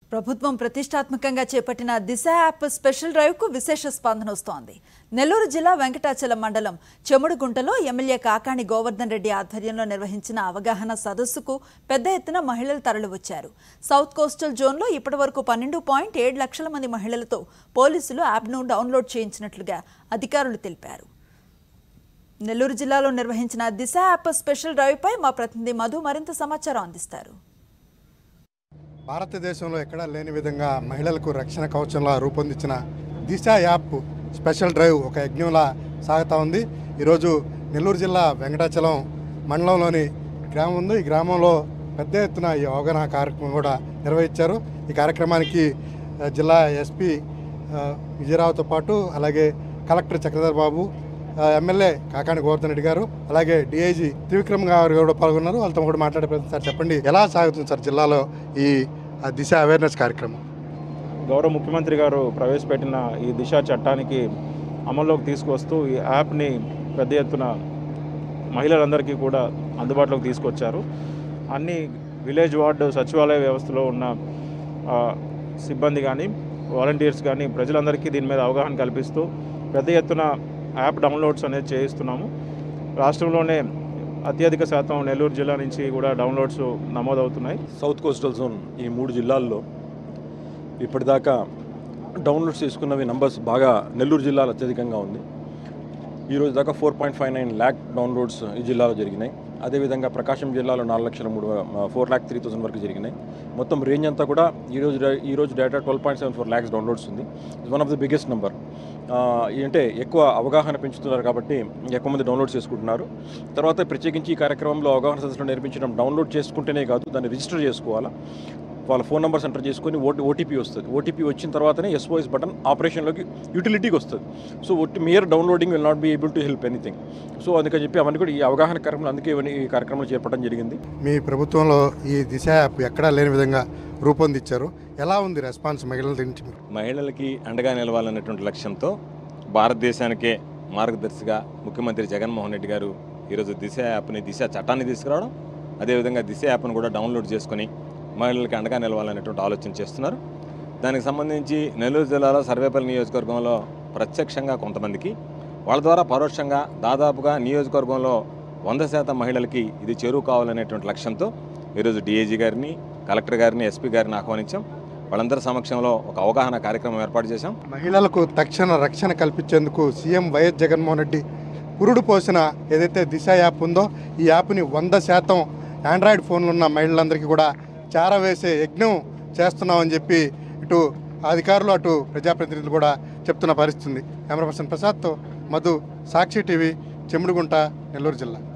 ప్రభుత్వం ప్రతిష్టాత్మకంగా చేపట్టిన దిశ యాప్ స్పెషల్ డ్రైవ్కు విశేష స్పందన వస్తోంది నెల్లూరు జిల్లా వెంకటాచలం మండలం చెముడుగుంటలో ఎమ్మెల్యే కాకాణి గోవర్ధన్ రెడ్డి ఆధ్వర్యంలో నిర్వహించిన అవగాహన సదస్సుకు పెద్ద ఎత్తున మహిళలు తరలివచ్చారు సౌత్ కోస్టల్ జోన్లో ఇప్పటివరకు పన్నెండు పాయింట్ ఏడు లక్షల మంది మహిళలతో పోలీసులు యాప్ను డౌన్లోడ్ చేయించినట్లుగా అధికారులు తెలిపారు నెల్లూరు జిల్లాలో నిర్వహించిన దిశ యాప్ స్పెషల్ డ్రైవ్పై మా ప్రతినిధి మధు మరింత సమాచారం అందిస్తారు భారతదేశంలో ఎక్కడా లేని విధంగా మహిళలకు రక్షణ కవచంలా రూపొందించిన దిశ యాప్ స్పెషల్ డ్రైవ్ ఒక యజ్ఞంలా సాగుతూ ఉంది ఈరోజు నెల్లూరు జిల్లా వెంకటాచలం మండలంలోని గ్రామం ఉంది ఈ గ్రామంలో పెద్ద ఎత్తున ఈ అవగాహన కార్యక్రమం కూడా నిర్వహించారు ఈ కార్యక్రమానికి ఆ, జిల్లా ఎస్పీ ఆ, విజయరావుతో పాటు అలాగే కలెక్టర్ చక్రధర్ బాబు ఆ, ఎమ్మెల్యే కాకాని గోవర్ధన్ రెడ్డి గారు అలాగే డిఐజీ త్రివిక్రమ్ గారు కూడా పాల్గొన్నారు వాళ్ళతో కూడా మాట్లాడే ప్రయత్నం సార్ చెప్పండి ఎలా సాగుతుంది సార్ జిల్లాలో ఈ ఆ, దిశ అవేర్నెస్ కార్యక్రమం గౌరవ ముఖ్యమంత్రి గారు ప్రవేశపెట్టిన ఈ దిశ చట్టానికి అమల్లోకి తీసుకొస్తూ ఈ యాప్ని పెద్ద ఎత్తున మహిళలందరికీ కూడా అందుబాటులోకి తీసుకొచ్చారు అన్ని విలేజ్ వార్డు సచివాలయ వ్యవస్థలో ఉన్న ఆ, సిబ్బంది కానీ వాలంటీర్స్ కానీ ప్రజలందరికీ దీని మీద అవగాహన కల్పిస్తూ పెద్ద ఎత్తున యాప్ డౌన్లోడ్స్ అనేది చేయిస్తున్నాము రాష్ట్రంలోనే అత్యధిక శాతం నెల్లూరు జిల్లా నుంచి కూడా డౌన్లోడ్స్ నమోదవుతున్నాయి సౌత్ కోస్టల్ జోన్ ఈ మూడు జిల్లాల్లో ఇప్పటిదాకా డౌన్లోడ్స్ చేసుకున్నవి నంబర్స్ బాగా నెల్లూరు జిల్లాలో అత్యధికంగా ఉంది ఈ రోజు దాకా four point five nine lakh downloads ఈ జిల్లాలో జరిగినాయి అదేవిధంగా ప్రకాశం జిల్లాలో నాలుగు లక్షల మూడు ఫోర్ ల్యాక్ త్రీ థౌసండ్ వరకు జరిగినాయి మొత్తం రేంజ్ అంతా కూడా ఈ రోజు డా- ఈ రోజు data twelve point seven four lakhs downloads ఉంది it's one of the biggest number అంటే ఎక్కువ అవగాహన పెంచుతున్నారు కాబట్టి ఎక్కువ మంది డౌన్లోడ్ చేసుకుంటున్నారు తర్వాత ప్రత్యేకించి ఈ కార్యక్రమంలో అవగాహన సదస్సులో నేర్పించడం డౌన్లోడ్ చేసుకుంటేనే కాదు దాన్ని రిజిస్టర్ చేసుకోవాలా వాళ్ళ ఫోన్ నెంబర్స్ ఎంటర్ చేసుకొని ఓటీ ఓటీపీ వస్తుంది ఓటీపీ వచ్చిన తర్వాతనే ఎస్ఓఎస్ బటన్ ఆపరేషన్లోకి యూటిలిటీకి వస్తుంది సో ఒట్టి mere downloading will not be able to help anything so అందుకని చెప్పి అవన్నీ కూడా ఈ అవగాహన కార్యక్రమం అందుకే ఇవన్నీ ఈ కార్యక్రమాలు చేపట్టడం జరిగింది మీ ప్రభుత్వంలో ఈ దిశ యాప్ ఎక్కడా లేని విధంగా రూపొందించారు ఎలా ఉంది రెస్పాన్స్ మహిళల నుంచి మీరు మహిళలకి అండగా నిలవాలనేటువంటి లక్ష్యంతో భారతదేశానికే మార్గదర్శిగా ముఖ్యమంత్రి జగన్మోహన్ రెడ్డి గారు ఈరోజు దిశ యాప్ని దిశ చట్టాన్ని తీసుకురావడం అదేవిధంగా దిశ యాప్ను కూడా డౌన్లోడ్ చేసుకొని మహిళలకి అండగా నిలవాలనేటువంటి ఆలోచన చేస్తున్నారు దానికి సంబంధించి నెల్లూరు జిల్లాలో సర్వేపల్లి నియోజకవర్గంలో ప్రత్యక్షంగా కొంతమందికి వాళ్ళ ద్వారా పరోక్షంగా దాదాపుగా నియోజకవర్గంలో వంద శాతం మహిళలకి ఇది చేరువు కావాలనేటువంటి లక్ష్యంతో ఈరోజు డిఏజీ గారిని కలెక్టర్ గారిని ఎస్పీ గారిని ఆహ్వానించాం వాళ్ళందరి సమక్షంలో ఒక అవగాహన కార్యక్రమం ఏర్పాటు చేశాం మహిళలకు తక్షణ రక్షణ కల్పించేందుకు సీఎం వైఎస్ జగన్మోహన్ రెడ్డి పురుడు పోసిన ఏదైతే దిశ యాప్ ఉందో ఈ యాప్ని వంద శాతం ఆండ్రాయిడ్ ఫోన్లు ఉన్న మహిళలందరికీ కూడా చేరవేసే యజ్ఞం చేస్తున్నామని చెప్పి ఇటు అధికారులు అటు ప్రజాప్రతినిధులు కూడా చెప్తున్న పరిస్థితి ఉంది కెమెరా పర్సన్ ప్రసాద్తో మధు సాక్షి టీవీ చెముడుగుంట నెల్లూరు జిల్లా